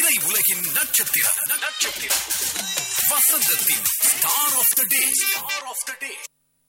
திரை உலகின் நட்சத்திரம் நட்சத்திரம் வசந்தத்தின் star of the day star of the day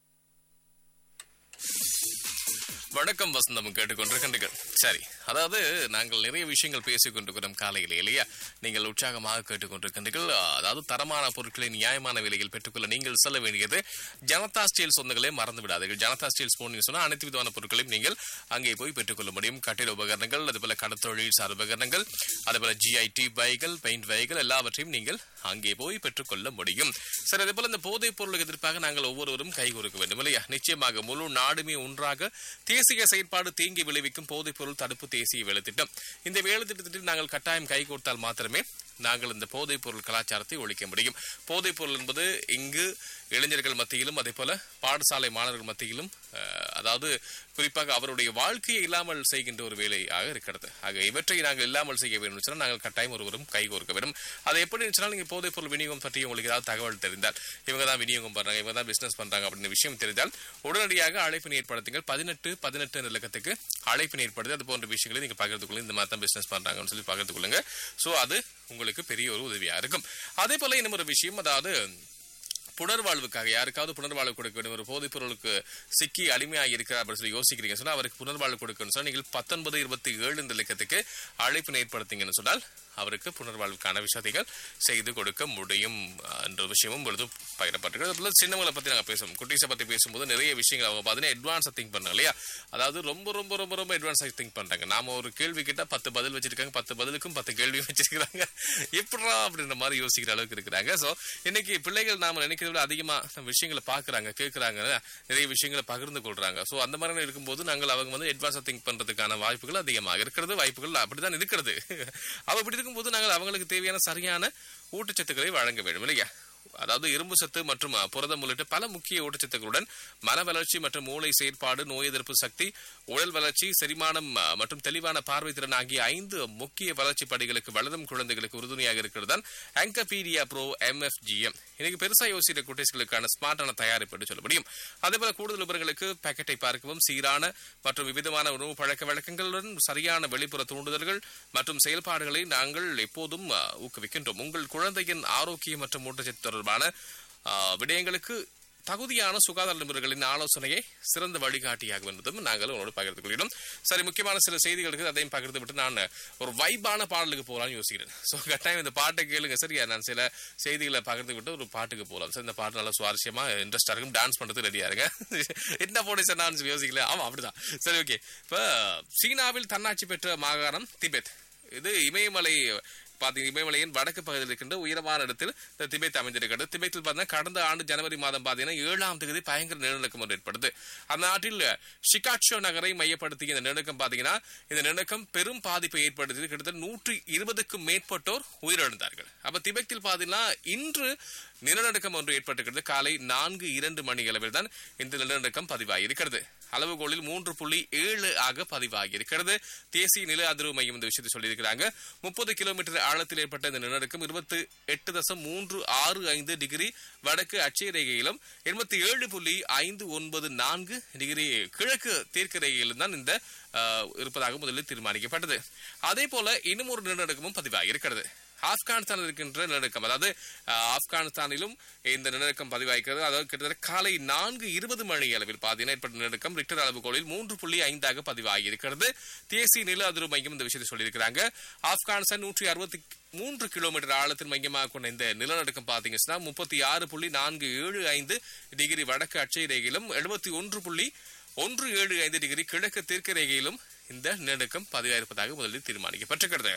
வணக்கம் வசந்தம் கேட்டுக்கொண்டிருக்கின்றீர்கள் சரி அதாவது நாங்கள் நிறைய விஷயங்கள் பேசிக் கொண்டிருக்கிறோம் காலையிலே இல்லையா நீங்கள் உற்சாகமாக கேட்டுக்கொண்டிருக்கின்றீர்கள் அதாவது தரமான பொருட்களை நியாயமான விலையில் பெற்றுக்கொள்ள நீங்கள் செல்ல வேண்டியது ஜனதா ஸ்டீல் சொந்தங்களே மறந்து விடாதீர்கள் ஜனதா ஸ்டீல்ஸ் போனீங்க சொன்னால் அனைத்து விதமான பொருட்களையும் நீங்கள் அங்கே போய் பெற்றுக்கொள்ள முடியும் கட்டிட உபகரணங்கள் அதுபோல கடத்தொழில் சார் உபகரணங்கள் அதுபோல ஜிஐடி பைகள் பெயிண்ட் பைகள் எல்லாவற்றையும் நீங்கள் அங்கே போய் பெற்றுக்கொள்ள முடியும் சரி அதே போல இந்த போதைப் பொருளுக்கு எதிர்ப்பாக நாங்கள் ஒவ்வொருவரும் கை கொடுக்க வேண்டும் இல்லையா நிச்சயமாக முழு நாடுமே ஒன்றாக தேசிய செயற்பாடு தீங்கி விளைவிக்கும் போதைப் பொருள் தடுப்பு தேசிய வேலை திட்டம் இந்த வேலை திட்டத்தில் நாங்கள் கட்டாயம் கை கொடுத்தால் மாத்திரமே நாங்கள் இந்த போதைப் பொருள் கலாச்சாரத்தை ஒழிக்க முடியும் போதைப் பொருள் என்பது இங்கு இளைஞர்கள் மத்தியிலும் அதே போல பாடசாலை மாணவர்கள் மத்தியிலும் அஹ், அதாவது குறிப்பாக அவருடைய வாழ்க்கையை இல்லாமல் செய்கின்ற ஒரு வேலையாக இருக்கிறது ஆக இவற்றை நாங்கள் இல்லாமல் செய்ய வேண்டும் சொன்னால் நாங்கள் கட்டாயம் ஒருவரும் கை கோர்க்க வேண்டும் அதை எப்படி சொன்னால் நீங்க போதைப் பொருள் விநியோகம் பற்றி உங்களுக்கு ஏதாவது தகவல் தெரிந்தால் இவங்க தான் விநியோகம் பண்றாங்க இவங்க தான் பிசினஸ் பண்றாங்க அப்படின்னு விஷயம் தெரிந்தால் உடனடியாக அழைப்பினை ஏற்படுத்துங்கள் பதினெட்டு பதினெட்டு என்ற இலக்கத்துக்கு அழைப்பினை ஏற்படுத்தி அது போன்ற விஷயங்களை நீங்க பகிர்ந்து கொள்ளுங்க இந்த மாதிரி தான் பிசினஸ் பண்றாங்கன்னு சொல்லி பகிர்ந்து கொள்ளுங்க சோ அது உங்களுக்கு பெரிய ஒரு உதவியா இருக்கும் அதே போல இன்னும் ஒரு விஷயம் அதாவது புனர்வாழ்வுக்காக யாருக்காவது புனர்வாழ்வு கொடுக்க வேண்டும் ஒரு போதைப் பொருளுக்கு சிக்கி அடிமையாக இருக்கிறார் அப்படின்னு சொல்லி யோசிக்கிறீங்க சொன்னா அவருக்கு புனர்வாழ்வு கொடுக்கணும் சொன்னா நீங்கள் பத்தொன்பது இருபத்தி ஏழு இந்த இலக்கத்துக்கு அழைப்பினை ஏற்படுத்தீங்கன்னு சொன்னால் அவருக்கு புனர்வாழ்வுக்கான விஷயத்தைகள் செய்து கொடுக்க முடியும் அஹ், என்ற விஷயமும் பொழுது பகிரப்பட்டிருக்கிறது அதுல சின்னவங்களை பத்தி நாங்க பேசுவோம் குட்டீஸை பத்தி பேசும்போது நிறைய விஷயங்கள் அவங்க பார்த்தீங்கன்னா அட்வான்ஸா திங்க் பண்ணாங்க இல்லையா அதாவது ரொம்ப ரொம்ப ரொம்ப ரொம்ப அட்வான்ஸா திங்க் பண்றாங்க நாம ஒரு கேள்வி கிட்ட பத்து பதில் வச்சிருக்காங்க பத்து பதிலுக்கும் பத்து கேள்வியும் வச்சிருக்காங்க எப்படா அப்படின்ற மாதிரி யோசிக்கிற அளவுக்கு இருக்கிறாங்க சோ இன்னைக்கு பிள்ளைகள் நாம நினைக்கிறத விட அதிகமா நம்ம விஷயங்களை பாக்குறாங்க கேட்கறாங்க நிறைய விஷயங்களை பகிர்ந்து கொள்றாங்க சோ அந்த மாதிரி இருக்கும்போது நாங்கள் அவங்க வந்து அட்வான்ஸா திங்க் பண்றதுக்கான வாய்ப்புகள் அதிகமாக இருக்கிறது வாய்ப்புகள் அப்படிதான் இருக்கிறது அவ இப்படி இருக்கும்போது நாங்கள் அவங்களுக்கு தேவையான சரியான ஊட்டச்சத்துக்களை வழங்க வேண்டும் இல்லையா அதாவது இரும்பு சத்து மற்றும் அஹ், புரதம் உள்ளிட்ட பல முக்கிய ஊட்டச்சத்துக்களுடன் மன வளர்ச்சி மற்றும் மூளை செயற்பாடு நோய் எதிர்ப்பு சக்தி உடல் வளர்ச்சி செரிமானம் அஹ், மற்றும் தெளிவான பார்வை திறன் ஆகிய ஐந்து முக்கிய வளர்ச்சி படிகளுக்கு வளரும் குழந்தைகளுக்கு உறுதுணையாக இருக்கிறது தான் ஆங்கபீடியா ப்ரோ எம்எஃப்ஜிஎம் இன்னைக்கு பெருசா யோசிக்கிற குட்டீஸ்களுக்கான ஸ்மார்ட்டான தயாரிப்பு என்று சொல்ல முடியும் அதே போல கூடுதல் விவரங்களுக்கு பாக்கெட்டை பார்க்கவும் சீரான மற்றும் விவிதமான உணவு பழக்க வழக்கங்களுடன் சரியான வெளிப்புற தூண்டுதல்கள் மற்றும் செயல்பாடுகளை நாங்கள் எப்போதும் அஹ், ஊக்குவிக்கின்றோம் உங்கள் குழந்தையின் ஆரோக்கியம் மற்றும் ஊட்டச்சத்து தொடர்பான அஹ், விடயங்களுக்கு தகுதியான சுகாதார நிபுணர்களின் ஆலோசனையை சிறந்த வழிகாட்டியாக என்பதும் நாங்கள் உங்களோடு பகிர்ந்து கொள்கிறோம் சரி முக்கியமான சில செய்திகள் இருக்குது அதையும் பகிர்ந்து விட்டு நான் ஒரு வைபான பாடலுக்கு போகலாம்னு யோசிக்கிறேன் ஸோ கட்டாயம் இந்த பாட்டை கேளுங்க சரியா நான் சில செய்திகளை பகிர்ந்து விட்டு ஒரு பாட்டுக்கு போகலாம் சார் இந்த பாட்டு நல்லா சுவாரஸ்யமா இன்ட்ரெஸ்டா இருக்கும் டான்ஸ் பண்றதுக்கு ரெடியா இருங்க என்ன போட சொன்னான்னு சொல்லி யோசிக்கல ஆமா அப்படிதான் சரி ஓகே இப்ப சீனாவில் தன்னாட்சி பெற்ற மாகாணம் திபெத் இது இமயமலை பாத்தீங்க இமயமலையின் வடக்கு பகுதியில் இருக்கின்ற உயரமான இடத்தில் இந்த திபெத் அமைந்திருக்கிறது திபெத்தில் பார்த்தீங்கன்னா கடந்த ஆண்டு ஜனவரி மாதம் பார்த்தீங்கன்னா ஏழாம் தேதி பயங்கர நிலநடுக்கம் ஒன்று ஏற்படுது அந்த நாட்டில் ஷிகாட்சோ நகரை மையப்படுத்திய இந்த நிலநடுக்கம் பார்த்தீங்கன்னா இந்த நிலநடுக்கம் பெரும் பாதிப்பை ஏற்படுத்தியது கிட்டத்தட்ட நூற்றி இருபதுக்கும் மேற்பட்டோர் உயிரிழந்தார்கள் அப்ப திபெத்தில் பார்த்தீங்கன்னா இன்று நிலநடுக்கம் ஒன்று ஏற்பட்டிருக்கிறது காலை நான்கு இரண்டு மணி அளவில் தான் இந்த நிலநடுக்கம் பதிவாகியிருக்கிறது அளவுகோலில் மூன்று புள்ளி ஏழு ஆக பதிவாகி இருக்கிறது தேசிய நில அதிர்வு மையம் இந்த விஷயத்தை சொல்லியிருக்கிறாங்க முப்பது கிலோமீட்டர் ஆழத்தில் ஏற்பட்ட இந்த நிலநடுக்கம் இருபத்தி எட்டு தசம் மூன்று ஆறு ஐந்து டிகிரி வடக்கு அச்சய ரேகையிலும் எண்பத்தி ஏழு புள்ளி ஐந்து ஒன்பது நான்கு டிகிரி கிழக்கு தீர்க்க ரேகையிலும் தான் இந்த ஆஹ், இருப்பதாக முதலில் தீர்மானிக்கப்பட்டது அதே போல இன்னும் ஒரு நிலநடுக்கமும் பதிவாகி இருக்கிறது ஆப்கானிஸ்தானில் இருக்கின்ற நிலநடுக்கம் அதாவது அஹ், ஆப்கானிஸ்தானிலும் இந்த நிலநடுக்கம் பதிவாகிறது அதாவது கிட்டத்தட்ட காலை நான்கு இருபது மணி அளவில் பாத்தீங்கன்னா ஏற்பட்ட நிலநடுக்கம் ரிக்டர் அளவுகோலில் மூன்று புள்ளி ஐந்தாக பதிவாகி இருக்கிறது தேசிய நில அதிர்வு மையம் இந்த விஷயத்தை சொல்லியிருக்கிறாங்க ஆப்கானிஸ்தான் நூற்றி அறுபத்தி மூன்று கிலோமீட்டர் ஆழத்தின் மையமாக கொண்ட இந்த நிலநடுக்கம் பாத்தீங்கன்னா முப்பத்தி ஆறு புள்ளி நான்கு ஏழு ஐந்து டிகிரி வடக்கு அட்சய ரேகையிலும் எழுபத்தி ஒன்று புள்ளி ஒன்று ஏழு ஐந்து டிகிரி கிழக்கு தெற்கு ரேகையிலும் இந்த நிலநடுக்கம் பதிவாயிருப்பதாக முதலில் தீர்மானிக்கப்பட்டிருக்கிறது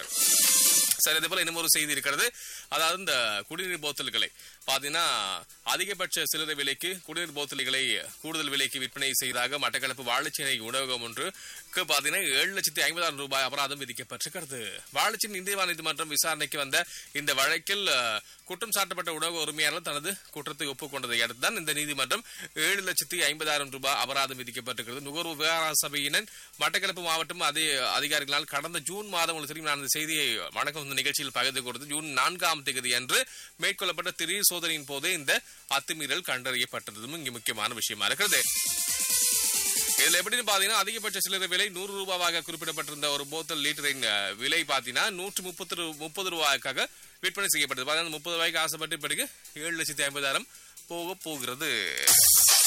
சரி அதே போல இன்னும் ஒரு செய்தி இருக்கிறது அதாவது இந்த குடிநீர் போத்தல்களை பாத்தீங்கன்னா அதிகபட்ச சில்லறை விலைக்கு குடிநீர் போத்தல்களை கூடுதல் விலைக்கு விற்பனை செய்ததாக மட்டக்களப்பு வாழைச்சேனை உணவகம் ஒன்றுக்கு பாத்தீங்கன்னா ஏழு லட்சத்தி ஐம்பதாயிரம் ரூபாய் அபராதம் விதிக்கப்பட்டிருக்கிறது வாழைச்சேனை நீதிவான் நீதிமன்றம் விசாரணைக்கு வந்த இந்த வழக்கில் அஹ், குற்றம் சாட்டப்பட்ட உணவு உரிமையாளர் தனது குற்றத்தை ஒப்புக்கொண்டதை அடுத்து தான் இந்த நீதிமன்றம் ஏழு லட்சத்தி ஐம்பதாயிரம் ரூபாய் அபராதம் விதிக்கப்பட்டிருக்கிறது நுகர்வு விவகார சபையினர் மட்டக்களப்பு மாவட்டம் அதே அதிகாரிகளால் கடந்த ஜூன் மாதம் உங்களுக்கு தெரியும் நான் அந்த செய்தியை வணக்கம் இந்த நிகழ்ச்சியில் பகிர்ந்து கொடுத்து ஜூன் நான்காம் தேதி அன்று மேற்கொள்ளப்பட்ட திடீர் சோதனையின் போதே இந்த அத்துமீறல் கண்டறியப்பட்டதும் இங்கு முக்கியமான விஷயமா இருக்கிறது இதுல எப்படின்னு பாத்தீங்கன்னா அதிகபட்ச சில்லறை விலை நூறு ரூபாவாக குறிப்பிடப்பட்டிருந்த ஒரு போத்தல் லிட்டரின் அஹ், விலை பாத்தீங்கன்னா நூற்று முப்பத்தி முப்பது ரூபாய்க்காக விற்பனை செய்யப்பட்டது பாத்தீங்கன்னா முப்பது ரூபாய்க்கு ஆசைப்பட்டு இப்படிக்கு ஏழு லட்சத்தி ஐம்பதாயிரம் போக போகிறது